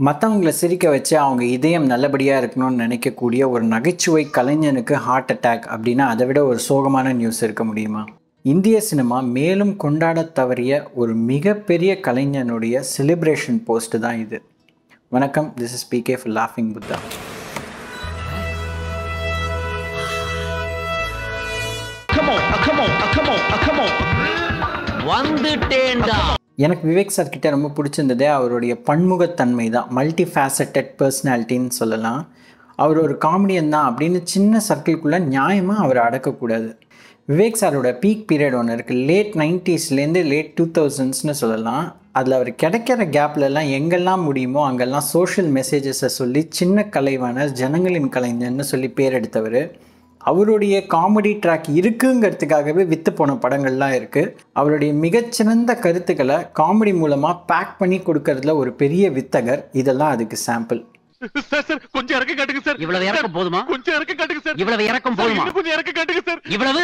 மற்றவங்களை சிரிக்க வச்சு அவங்க இதயம் நல்லபடியாக இருக்கணும்னு நினைக்கக்கூடிய ஒரு நகைச்சுவை கலைஞனுக்கு ஹார்ட் அட்டாக் அப்படின்னா அதை விட ஒரு சோகமான நியூஸ் இருக்க முடியுமா இந்திய சினிமா மேலும் கொண்டாடத் தவறிய ஒரு மிகப்பெரிய கலைஞனுடைய செலிப்ரேஷன் போஸ்ட் தான் இது வணக்கம் திஸ் இஸ் பிகே ஃபார் லாஃபிங் புத்தா வந்துட்டேன்டா எனக்கு விவேக் சார் கிட்ட ரொம்ப பிடிச்சிருந்ததே அவருடைய பன்முகத்தன்மை தான் மல்டி ஃபேசட்டட் பர்சனாலிட்டின்னு சொல்லலாம் அவர் ஒரு காமெடியன் தான் அப்படின்னு சின்ன சர்க்கிள்குள்ளே நியாயமாக அவரை அடக்கக்கூடாது விவேக் சாரோட பீக் பீரியட் ஒன்று இருக்குது லேட் நைன்ட்டீஸ்லேருந்து லேட் டூ தௌசண்ட்ஸ்னு சொல்லலாம் அதில் அவர் கிடைக்கிற கேப்லலாம் எங்கெல்லாம் முடியுமோ அங்கெல்லாம் சோஷியல் மெசேஜஸை சொல்லி சின்ன கலைவாணர் ஜனங்களின் கலைஞர்னு சொல்லி பேர் எடுத்தவர் அவருடைய காமெடி ட்ராக் இருக்குங்கிறதுக்காகவே வித்து போன படங்கள்லாம் இருக்குது அவருடைய மிகச்சிறந்த கருத்துக்களை காமெடி மூலமாக பேக் பண்ணி கொடுக்கறதுல ஒரு பெரிய வித்தகர் இதெல்லாம் அதுக்கு சாம்பிள் சார் சார் கொஞ்சம் இறக்க காட்டுங்க சார் இவ்வளவு இறக்கம் போதுமா கொஞ்சம் இறக்க காட்டுங்க சார் இவ்வளவு இறக்கம் போதுமா இன்னும் கொஞ்சம் இறக்க காட்டுங்க சார் இவ்வளவு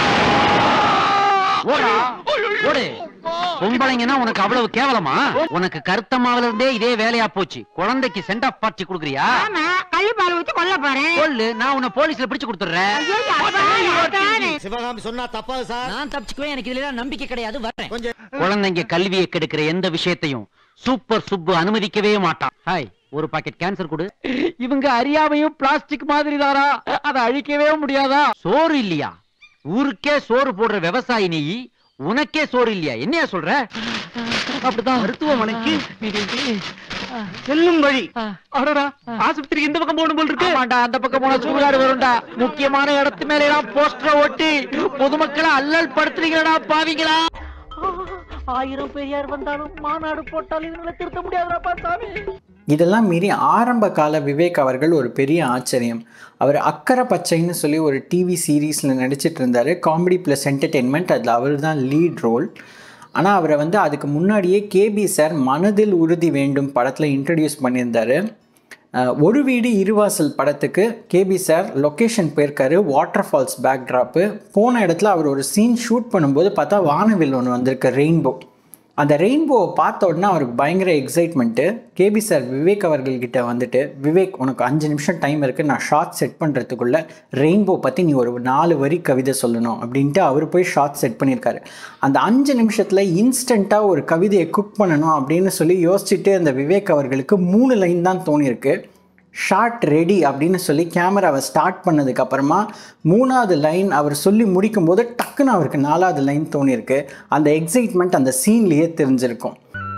ஓடா ஓடு பொம்பளைங்கன்னா உனக்கு அவ்வளவு கேவலமா உனக்கு கருத்தமாவில இருந்தே இதே வேலையா போச்சு குழந்தைக்கு சென்ட் ஆஃப் பார்ட்டி குடுக்குறியா ஆமா கள்ளி பால் ஊத்தி கொல்ல போறேன் சொல்லு நான் உன்னை போலீஸ்ல பிடிச்சு கொடுத்துறேன் ஐயோ, அதான், அதானே. சிவகாமி சொன்னா தப்பாது சார் நான் தப்பிச்சுக்குவேன் எனக்கு இதுல எல்லாம் நம்பிக்கை கிடையாது வரேன் குழந்தைங்க கல்வியை கெடுக்கிற எந்த விஷயத்தையும் சூப்பர் சுப்பு அனுமதிக்கவே மாட்டான் ஹாய் ஒரு பாக்கெட் கேன்சர் கொடு இவங்க அறியாமையும் பிளாஸ்டிக் மாதிரி தாரா அதை அழிக்கவே முடியாதா சோறு இல்லையா ஊருக்கே சோறு போடுற விவசாயி நீ உனக்கே சோறு இல்லையா என்னையா சொல்ற அப்படிதான் மருத்துவமனைக்கு செல்லும் வழி அடடா ஆஸ்பத்திரிக்கு இந்த பக்கம் போகணும் போல் இருக்கு ஆமாண்டா அந்த பக்கம் போனா சூழ்நாடு வரும்டா முக்கியமான இடத்து மேல எல்லாம் போஸ்டர் ஒட்டி பொதுமக்களை அல்லல் படுத்துறீங்களா பாவிங்களா ஆயிரம் பெரியார் வந்தாலும் மாநாடு போட்டாலும் இவங்களை திருத்த முடியாதுடா சாமி இதெல்லாம் மீறி ஆரம்ப கால விவேக் அவர்கள் ஒரு பெரிய ஆச்சரியம் அவர் அக்கறை பச்சைன்னு சொல்லி ஒரு டிவி சீரீஸில் நடிச்சிட்டு இருந்தார் காமெடி ப்ளஸ் என்டர்டெயின்மெண்ட் அதில் அவர் தான் லீட் ரோல் ஆனால் அவரை வந்து அதுக்கு முன்னாடியே கேபி சார் மனதில் உறுதி வேண்டும் படத்தில் இன்ட்ரடியூஸ் பண்ணியிருந்தார் அஹ், ஒரு வீடு இருவாசல் படத்துக்கு கேபி சார் லொக்கேஷன் போயிருக்காரு வாட்டர் ஃபால்ஸ் பேக்ட்ராப்பு போன இடத்துல அவர் ஒரு சீன் ஷூட் பண்ணும்போது பார்த்தா வானவில் ஒன்று வந்திருக்கு ரெயின்போ அந்த ரெயின்போவை பார்த்த உடனே அவருக்கு பயங்கர எக்ஸைட்மெண்ட்டு கேபி சார் விவேக் அவர்கள்கிட்ட வந்துட்டு விவேக் உனக்கு அஞ்சு நிமிஷம் டைம் இருக்குது நான் ஷார்ட் செட் பண்ணுறதுக்குள்ளே ரெயின்போ பற்றி நீ ஒரு நாலு வரி கவிதை சொல்லணும் அப்படின்ட்டு அவர் போய் ஷார்ட் செட் பண்ணியிருக்காரு அந்த அஞ்சு நிமிஷத்தில் இன்ஸ்டண்ட்டாக ஒரு கவிதையை குக் பண்ணணும் அப்படின்னு சொல்லி யோசிச்சுட்டு அந்த விவேக் அவர்களுக்கு மூணு லைன் தான் தோணியிருக்கு ஷார்ட் ரெடி அப்படின்னு சொல்லி கேமராவை ஸ்டார்ட் பண்ணதுக்கு அப்புறமா மூணாவது லைன் அவர் சொல்லி முடிக்கும்போது டக்குன்னு அவருக்கு நாலாவது லைன் தோணியிருக்கு அந்த எக்ஸைட்மெண்ட் அந்த சீன்லேயே தெரிஞ்சிருக்கும்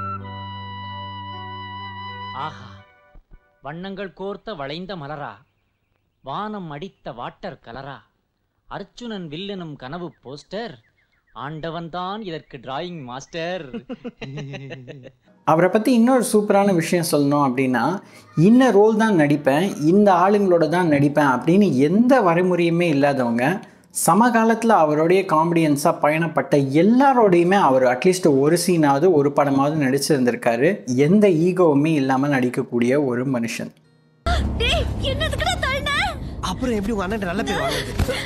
ஆஹா வண்ணங்கள் கோர்த்த வளைந்த மலரா வானம் அடித்த வாட்டர் கலரா அர்ச்சுனன் வில்லனும் கனவு போஸ்டர் ஆண்டவன்தான் இதற்கு டிராயிங் மாஸ்டர் அவரை பற்றி இன்னொரு சூப்பரான விஷயம் சொல்லணும் அப்படின்னா இன்ன ரோல் தான் நடிப்பேன் இந்த ஆளுங்களோட தான் நடிப்பேன் அப்படின்னு எந்த வரைமுறையுமே இல்லாதவங்க சமகாலத்தில் அவருடைய காமெடியன்ஸாக பயணப்பட்ட எல்லாரோடையுமே அவர் அட்லீஸ்ட் ஒரு சீனாவது ஒரு படமாவது நடிச்சிருந்திருக்காரு எந்த ஈகோவுமே இல்லாமல் நடிக்கக்கூடிய ஒரு மனுஷன் டேய் என்னதுக்குடா தள்ளின அப்புறம் எப்படி உங்க அண்ணன் நல்ல பேர் வாங்குறது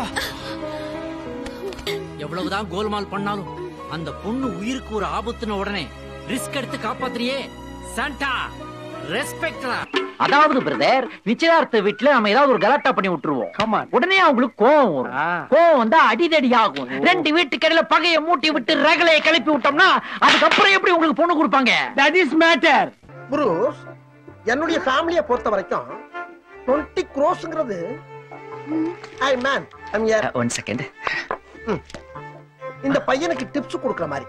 எவ்வளவுதான் கோல்மால் பண்ணாலும் அந்த பொண்ணு உயிருக்கு ஒரு ஆபத்துன உடனே ரிஸ்க் எடுத்து காப்பாத்துறியே சாண்டா ரெஸ்பெக்டா அதாவது பிரதர் நிச்சயார்த்த வீட்டுல நம்ம ஏதாவது ஒரு கலாட்டா பண்ணி விட்டுருவோம் உடனே அவங்களுக்கு கோவம் வரும் கோவம் வந்தா அடிதடி ஆகும் ரெண்டு வீட்டுக்கு இடையில பகைய மூட்டி விட்டு ரகலையை கிளப்பி விட்டோம்னா அதுக்கப்புறம் எப்படி உங்களுக்கு பொண்ணு கொடுப்பாங்க தட் இஸ் மேட்டர் புரூஸ் என்னுடைய ஃபேமிலியை பொறுத்த வரைக்கும் டுவெண்ட்டி க்ரோஸ்ங்கிறது I man I'm here one second இந்த பையனுக்கு டிப்ஸ் கொடுக்குற மாதிரி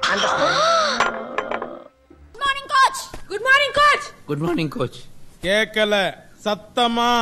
good morning coach good morning coach good morning coach கேட்கல சத்தமா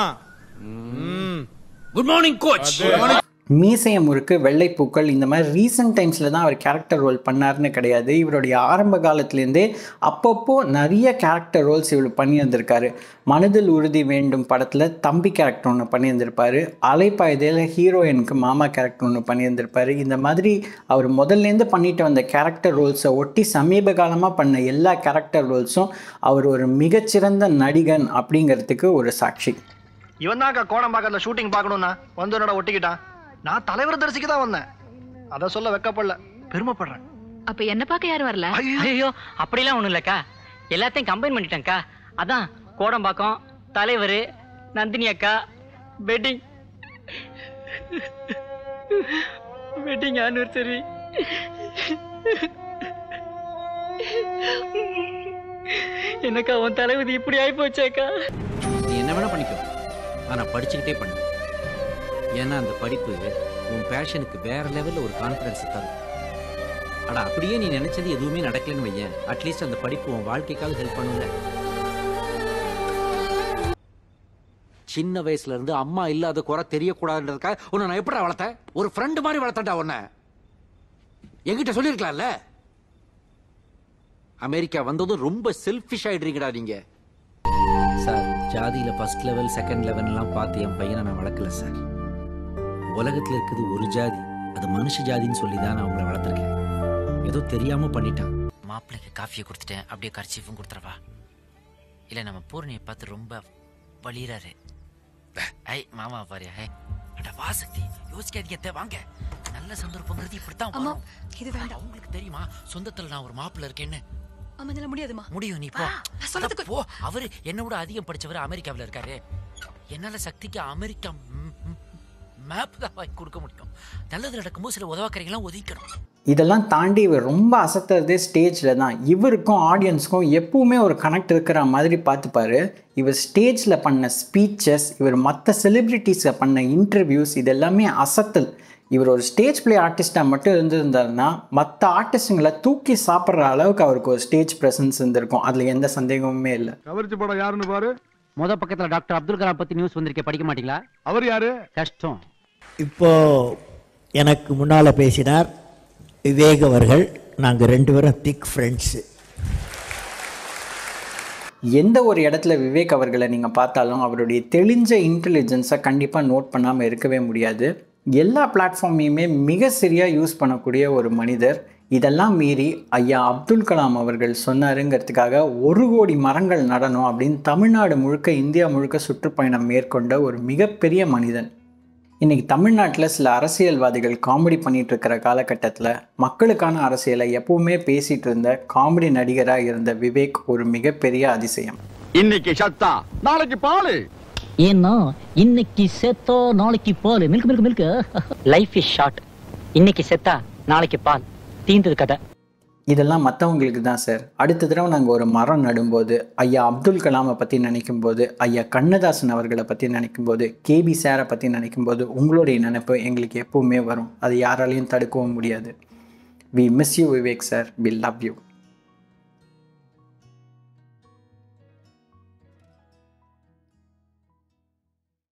குட் மார்னிங் கோச் மீசைய முறுக்கு வெள்ளைப்பூக்கள் இந்த மாதிரி ரீசெண்ட் டைம்ஸில் தான் அவர் கேரக்டர் ரோல் பண்ணாருன்னு கிடையாது இவருடைய ஆரம்ப காலத்துலேருந்தே அப்பப்போ நிறைய கேரக்டர் ரோல்ஸ் இவர் பண்ணியிருந்திருக்காரு மனதில் உறுதி வேண்டும் படத்தில் தம்பி கேரக்டர் ஒன்று பண்ணியிருந்திருப்பாரு அலைப்பாய்தையில் ஹீரோயினுக்கு மாமா கேரக்டர் ஒன்று பண்ணியிருந்திருப்பாரு இந்த மாதிரி அவர் முதல்லேருந்து பண்ணிட்டு வந்த கேரக்டர் ரோல்ஸை ஒட்டி சமீப காலமாக பண்ண எல்லா கேரக்டர் ரோல்ஸும் அவர் ஒரு மிகச்சிறந்த நடிகன் அப்படிங்கிறதுக்கு ஒரு சாட்சி இவன் தான் கோடம்பாக்கத்துல ஷூட்டிங் பார்க்கணும்னா வந்து என்னோட ஒட்டிக்கிட்டான் நான் தலைவர் தரிசிக்கு தான் வந்தேன் அத சொல்ல வெக்கப்படல பெருமைப்படுறேன் அப்ப என்ன பார்க்க யாரும் வரல ஐயோ அப்படிலாம் ஒண்ணும் இல்லக்கா எல்லாத்தையும் கம்பைன் பண்ணிட்டேன்க்கா அதான் கோடம்பாக்கம் தலைவர் நந்தினி அக்கா வெட்டிங் வெட்டிங் ஆனிவர்சரி என்னக்கா உன் தலைவிதி இப்படி ஆயி போச்சேக்கா நீ என்ன வேணா பண்ணிக்கோ ஆனா படிச்சுக்கிட்டே பண்ணு ஏன்னா அந்த படிப்பு உன் பேஷனுக்கு வேற லெவல்ல ஒரு கான்ஃபிடன்ஸ் தரும் அட அப்படியே நீ நினைச்சது எதுவுமே நடக்கலன்னு வையேன் அட்லீஸ்ட் அந்த படிப்பு உன் வாழ்க்கைக்காக ஹெல்ப் பண்ணுங்க சின்ன வயசுல இருந்து அம்மா இல்லாத குறை தெரியக்கூடாதுன்றதுக்காக உன்னை நான் எப்படா வளர்த்தேன் ஒரு ஃப்ரெண்டு மாதிரி வளர்த்தேன்டா உன்னை என்கிட்ட சொல்லியிருக்கலாம்ல அமெரிக்கா வந்ததும் ரொம்ப செல்ஃபிஷ் ஆயிடுறீங்கடா நீங்க சார் ஜாதியில ஃபர்ஸ்ட் லெவல் செகண்ட் லெவல்லாம் பார்த்து என் பையனை நான் வளர்க்கல சார் உலகத்துல இருக்குது ஒரு ஜாதி அது மனுஷ ஜாதின்னு சொல்லி தான் நான் அவங்கள வளர்த்துருக்கேன் ஏதோ தெரியாம பண்ணிட்டான் மாப்பிள்ளைக்கு காஃபியை கொடுத்துட்டேன் அப்படியே கர்ச்சீஃபும் கொடுத்துறவா இல்ல நம்ம பூரணியை பார்த்து ரொம்ப வலிறாரு ஐ மாமா பாரு ஹே அட வாசக்தி யோசிக்காதீங்க அத்தை, வாங்க நல்ல சந்தர்ப்பங்கிறது இப்படித்தான் அம்மா, வரும். இது வேண்டாம். அட, உங்களுக்கு தெரியுமா சொந்தத்துல நான் ஒரு மாப்பிள்ளை இருக்கேன்னு அம்மா இதெல்லாம் முடியாதுமா முடியும் நீ போ நான் சொல்றதுக்கு- அட, போ அவரு என்ன விட அதிகம் படிச்சவர் அமெரிக்காவுல இருக்காரு என்னால சக்திக்கு அமெரிக்கா மேப் தான் வாங்கி கொடுக்க முடியும் நல்லது நடக்கும்போது சில உதவாக்கரைகள்லாம் ஒதுக்கணும் இதெல்லாம் தாண்டி இவர் ரொம்ப அசத்துறதே ஸ்டேஜில் தான் இவருக்கும் ஆடியன்ஸ்க்கும் எப்பவுமே ஒரு கனெக்ட் இருக்கிற மாதிரி பார்த்துப்பாரு இவர் ஸ்டேஜில் பண்ண ஸ்பீச்சஸ் இவர் மற்ற செலிப்ரிட்டிஸை பண்ண இன்டர்வியூஸ் இது எல்லாமே அசத்தல் இவர் ஒரு ஸ்டேஜ் பிளே ஆர்டிஸ்டாக மட்டும் இருந்திருந்தாருன்னா மற்ற ஆர்டிஸ்ட்டுங்களை தூக்கி சாப்பிட்ற அளவுக்கு அவருக்கு ஒரு ஸ்டேஜ் ப்ரெசன்ஸ் இருந்திருக்கும் அதில் எந்த சந்தேகமுமே இல்லை கவரிச்சு படம் யாருன்னு பாரு முத பக்கத்துல டாக்டர் அப்துல் கலாம் பத்தி நியூஸ் வந்திருக்கே படிக்க மாட்டீங்களா அவர் யாரு கஷ்டம் இப்போ எனக்கு முன்னால் பேசினார் விவேக் அவர்கள் நாங்கள் ரெண்டு பேரும் திக் ஃப்ரெண்ட்ஸு எந்த ஒரு இடத்துல விவேக் அவர்களை நீங்கள் பார்த்தாலும் அவருடைய தெளிஞ்ச இன்டெலிஜென்ஸை கண்டிப்பாக நோட் பண்ணாமல் இருக்கவே முடியாது எல்லா பிளாட்ஃபார்மையுமே மிக சரியாக யூஸ் பண்ணக்கூடிய ஒரு மனிதர் இதெல்லாம் மீறி ஐயா அப்துல் கலாம் அவர்கள் சொன்னாருங்கிறதுக்காக ஒரு கோடி மரங்கள் நடணும் அப்படின்னு தமிழ்நாடு முழுக்க இந்தியா முழுக்க சுற்றுப்பயணம் மேற்கொண்ட ஒரு மிகப்பெரிய மனிதன் இன்னைக்கு தமிழ்நாட்டில் சில அரசியல்வாதிகள் காமெடி பண்ணிட்டு இருக்கிற காலகட்டத்தில் மக்களுக்கான அரசியலை எப்பவுமே பேசிட்டு இருந்த காமெடி நடிகராக இருந்த விவேக் ஒரு மிகப்பெரிய அதிசயம் இன்னைக்கு சத்தா நாளைக்கு பாலு ஏன்னா இன்னைக்கு செத்தோ நாளைக்கு பால் milk milk milk life is short இன்னைக்கு செத்தா நாளைக்கு பால் தீந்தது கதை இதெல்லாம் மற்றவங்களுக்கு தான் சார் அடுத்த தடவை நாங்கள் ஒரு மரம் நடும்போது ஐயா அப்துல் கலாமை பற்றி நினைக்கும் போது ஐயா கண்ணதாசன் அவர்களை பற்றி நினைக்கும் போது கேபி சாரை பற்றி நினைக்கும் போது உங்களுடைய நினைப்பு எங்களுக்கு எப்பவுமே வரும் அது யாராலையும் தடுக்கவும் முடியாது we miss you Vivek sir we love you